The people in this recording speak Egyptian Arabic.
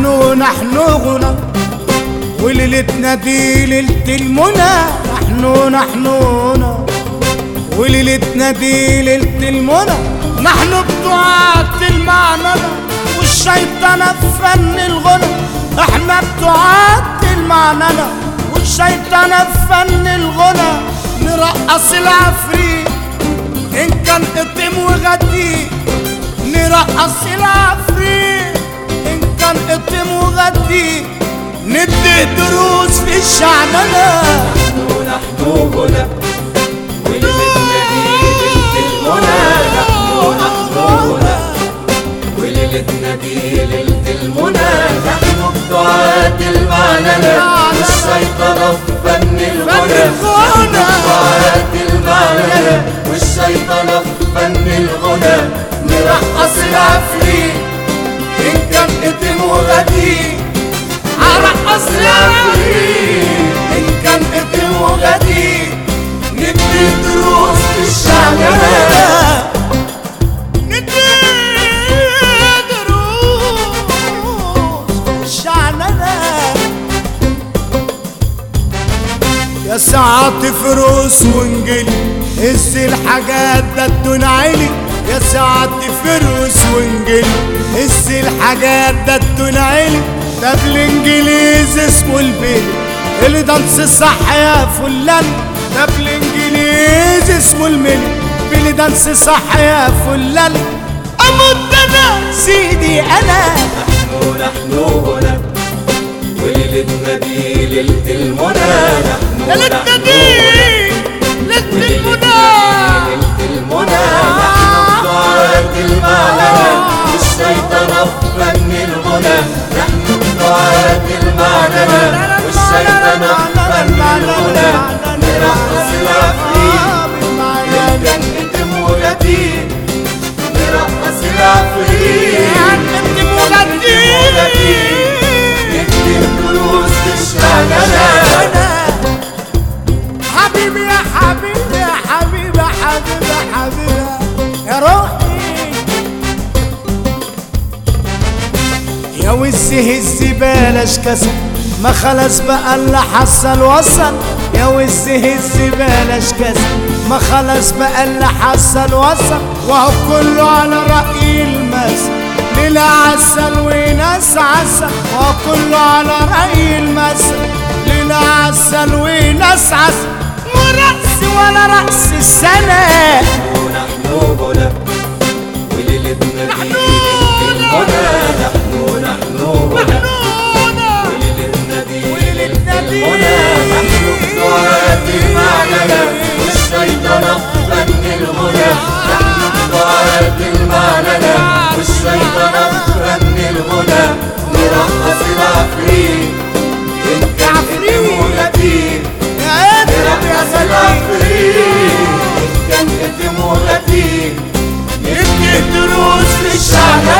نحن نحن غنى وليلتنا دي ليلة المنى نحن نحن هنا وليلتنا دي ليلة المنى نحن بتوعات المعنى والشيطانة في فن الغنى احنا بتوعات المعنى والشيطانة في فن الغنى نرقص العفريت ان كان قطم وغدي نرقص العفريت ان كان قطم وغدي ندي دروس في الشعننة نحن هنا وليلتنا دي ليلة المنى نحن نحن هنا وليلتنا دي ليلة المنى نحن بدعاة المعنى والشيطانة في فن الغنى نحن بدعاة المعنى والشيطانة في فن الغنى نرقص العفريت ان كان قطم وغدي عرقص العفريت ان كان قطم وغدي ندي دروس في الشعننة ندي دروس في الشعننة يا ساعات فروس وانجلي هز الحاجات ده الدون عيلي يا ساعات فروس وانجلي هز الحاجات ده الدون عيلي ده بالانجليزي اسمه البيلي اللي دانس صح يا فلان ده بالانجليزي اسمه الميلي بيلي دانس صح يا فلان اموت انا سيدي انا نحن نحن هنا وليلتنا دي ليلة المنى نحن ليلتنا نحن دي هنا ليلة المنى ليلة المنى نحن بدعاة المعنى والشيطانة في فن الغنى نحن بدعاة المعنى والشيطانة في فن الغنى نرقص العفريت كان قدم وغدير نرقص العفريت نكتب دروس في الشعننة حبيبي يا حبيبي يا حبيبي يا حبيبي يا حبيبي يا روحي يا وز هز بلاش كسل ما خلاص بقى اللي حصل وصل يا وز هز بلاش كسل ما خلاص بقى اللي حصل وصل وهو كله على رأي المثل ليلة عسل وناس عسل وهو كله على رأي المثل ليلة عسل وناس عسل ورأس ولا رأس السنة ونحن هنا وليلتنا دي ليلة المنى نحن نحن هنا وليلتنا دي ليلة المنى نحن بدعاة المعنى والشيطانة في فن الغنى نحن بدعاة المعنى والشيطانة في فن الغنى نرقص العفريت إن كان عفريت. غدير يا قلبي يا نرقص غالي العفريت إن كان قدم وغدير ادي دروس في الشعب